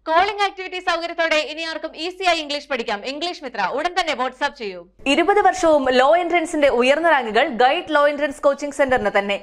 calling activity സൗകര്യത്തോടെ ഇനി ആർക്കും ഈസിയായി ഇംഗ്ലീഷ് പഠിക്കാം ഇംഗ്ലീഷ് മിത്ര ഉടൻ തന്നെ വാട്സ്ആപ്പ് ചെയ്യൂ ഇരുപത് വർഷവും ലോ എൻട്രൻസിന്റെ ഉയർന്ന റാങ്കുകൾ ഗൈഡ് ലോ എൻട്രൻസ് കോച്ചിംഗ് സെന്ററിന് തന്നെ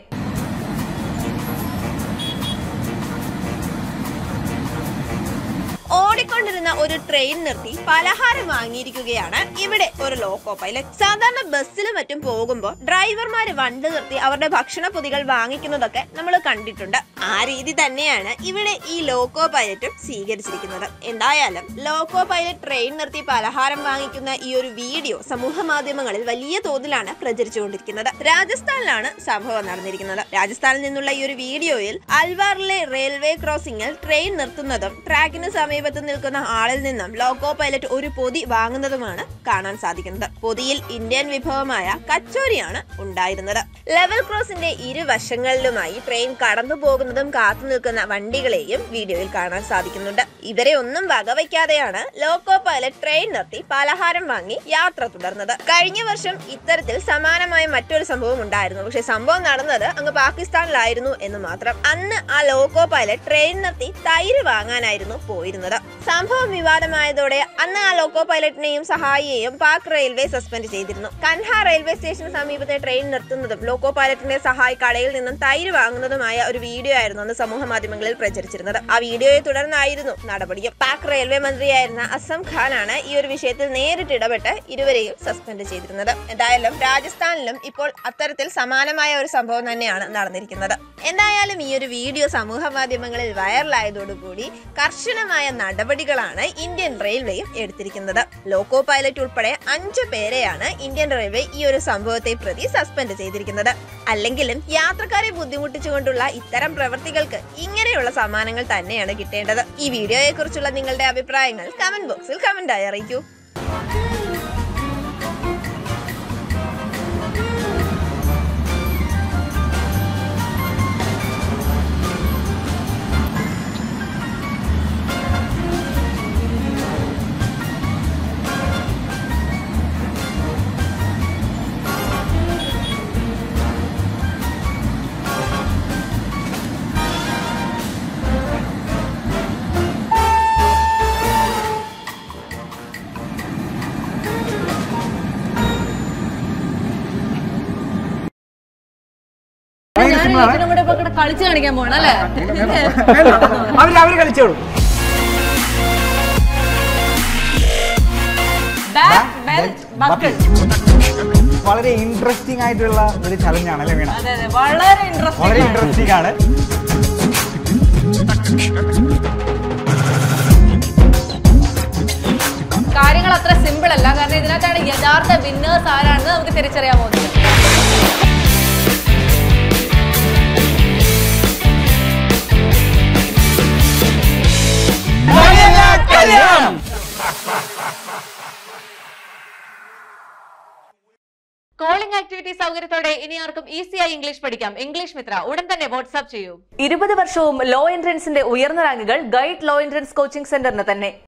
ഓടിക്കൊണ്ടിരുന്ന ഒരു ട്രെയിൻ നിർത്തി പലഹാരം വാങ്ങിയിരിക്കുകയാണ് ഇവിടെ ഒരു ലോക്കോ പൈലറ്റ് സാധാരണ ബസ്സിലും മറ്റും പോകുമ്പോൾ ഡ്രൈവർമാര് വണ്ടി നിർത്തി അവരുടെ ഭക്ഷണ പൊതികൾ വാങ്ങിക്കുന്നതൊക്കെ നമ്മൾ കണ്ടിട്ടുണ്ട് ആ രീതി തന്നെയാണ് ഇവിടെ ഈ ലോക്കോ പൈലറ്റും സ്വീകരിച്ചിരിക്കുന്നത് എന്തായാലും ലോക്കോ പൈലറ്റ് ട്രെയിൻ നിർത്തി പലഹാരം വാങ്ങിക്കുന്ന ഈ ഒരു വീഡിയോ സമൂഹ മാധ്യമങ്ങളിൽ വലിയ തോതിലാണ് പ്രചരിച്ചുകൊണ്ടിരിക്കുന്നത് രാജസ്ഥാനിലാണ് സംഭവം നടന്നിരിക്കുന്നത് രാജസ്ഥാനിൽ നിന്നുള്ള ഈ ഒരു വീഡിയോയിൽ അൽവാറിലെ റെയിൽവേ ക്രോസിംഗിൽ ട്രെയിൻ നിർത്തുന്നതും ട്രാക്കിന് സമീപത്ത് നിൽക്കുന്ന ആളിൽ നിന്നും ലോക്കോ പൈലറ്റ് ഒരു പൊതി വാങ്ങുന്നതുമാണ് കാണാൻ സാധിക്കുന്നത് പൊതിയിൽ ഇന്ത്യൻ വിഭവമായ കച്ചോരിയാണ് ഉണ്ടായിരുന്നത് ലെവൽ ക്രോസിന്റെ ഇരുവശങ്ങളിലുമായി ട്രെയിൻ കടന്നു പോകുന്നതും കാത്തു നിൽക്കുന്ന വണ്ടികളെയും വീഡിയോയിൽ കാണാൻ സാധിക്കുന്നുണ്ട് ഇവരെ ഒന്നും വകവയ്ക്കാതെയാണ് ലോക്കോ പൈലറ്റ് ട്രെയിൻ നിർത്തി പലഹാരം വാങ്ങി യാത്ര തുടർന്നത് കഴിഞ്ഞ വർഷം ഇത്തരത്തിൽ സമാനമായ മറ്റൊരു സംഭവം ഉണ്ടായിരുന്നു പക്ഷെ സംഭവം നടന്നത് അങ്ങ് പാകിസ്ഥാനിലായിരുന്നു എന്ന് മാത്രം അന്ന് ആ ലോക്കോ പൈലറ്റ് ട്രെയിൻ നിർത്തി തൈര് വാങ്ങാനായിരുന്നു പോയിരുന്നത് സംഭവം വിവാദമായതോടെ അന്ന് ആ ലോക്കോ പൈലറ്റിനെയും സഹായിയെയും പാക് റെയിൽവേ സസ്പെൻഡ് ചെയ്തിരുന്നു കൻഹ റെയിൽവേ സ്റ്റേഷന് സമീപത്തെ ട്രെയിൻ നിർത്തുന്നതും ലോക്കോ പൈലറ്റിന്റെ സഹായി കടയിൽ നിന്നും തൈര് വാങ്ങുന്നതുമായ ഒരു വീഡിയോ ആയിരുന്നു അന്ന് സമൂഹ മാധ്യമങ്ങളിൽ പ്രചരിച്ചിരുന്നത് ആ വീഡിയോയെ തുടർന്നായിരുന്നു നടപടിയും പാക് റെയിൽവേ മന്ത്രിയായിരുന്ന അസം ഖാനാണ് ഈ ഒരു വിഷയത്തിൽ നേരിട്ട് ഇടപെട്ട് ഇരുവരെയും സസ്പെൻഡ് ചെയ്തിരുന്നത് എന്തായാലും രാജസ്ഥാനിലും ഇപ്പോൾ അത്തരത്തിൽ സമാനമായ ഒരു സംഭവം തന്നെയാണ് നടന്നിരിക്കുന്നത് എന്തായാലും ഈ ഒരു വീഡിയോ സമൂഹ മാധ്യമങ്ങളിൽ വൈറലായതോടുകൂടി കർശനമായ നടപടികളാണ് ഇന്ത്യൻ റെയിൽവേയും എടുത്തിരിക്കുന്നത് ലോക്കോ പൈലറ്റ് ഉൾപ്പെടെ അഞ്ചു പേരെയാണ് ഇന്ത്യൻ റെയിൽവേ ഈ ഒരു സംഭവത്തെ പ്രതി സസ്പെൻഡ് ചെയ്തിരിക്കുന്നത് അല്ലെങ്കിലും യാത്രക്കാരെ ബുദ്ധിമുട്ടിച്ചുകൊണ്ടുള്ള ഇത്തരം പ്രവൃത്തികൾക്ക് ഇങ്ങനെയുള്ള സമ്മാനങ്ങൾ തന്നെയാണ് കിട്ടേണ്ടത് ഈ വീഡിയോയെ കുറിച്ചുള്ള നിങ്ങളുടെ അഭിപ്രായങ്ങൾ കമന്റ് ബോക്സിൽ കമന്റായി അറിയിക്കൂ കളിച്ചു കാണിക്കാൻ പോകണം അല്ലേ അവര് അവര് കളിച്ചോളൂ വളരെ ഇൻട്രസ്റ്റിംഗ് ആയിട്ടുള്ള ഒരു ചലഞ്ച് ആണ് അല്ലേ വീണ അതെ അതെ വളരെ ഇൻട്രസ്റ്റ് വളരെ ഇൻട്രസ്റ്റിംഗ് ആണ് കാര്യങ്ങൾ അത്ര സിമ്പിൾ അല്ല കാരണം ഇതിനകത്താണ് യഥാർത്ഥ വിന്നേഴ്സ് ആരാണെന്ന് നമുക്ക് തിരിച്ചറിയാൻ പോകുന്നത് കോളിംഗ് ആക്ടിവിറ്റി സൗകര്യത്തോടെ ഇനി ആർക്കും ഈസിയായി ഇംഗ്ലീഷ് പഠിക്കാം ഇംഗ്ലീഷ് മിത്ര ഉടൻ തന്നെ വാട്സ്ആപ്പ് ചെയ്യൂ ഇരുപത് വർഷവും ലോ എൻട്രൻസിന്റെ ഉയർന്ന റാങ്കുകൾ ഗൈഡ് ലോ എൻട്രൻസ് കോച്ചിംഗ് സെന്ററിന് തന്നെ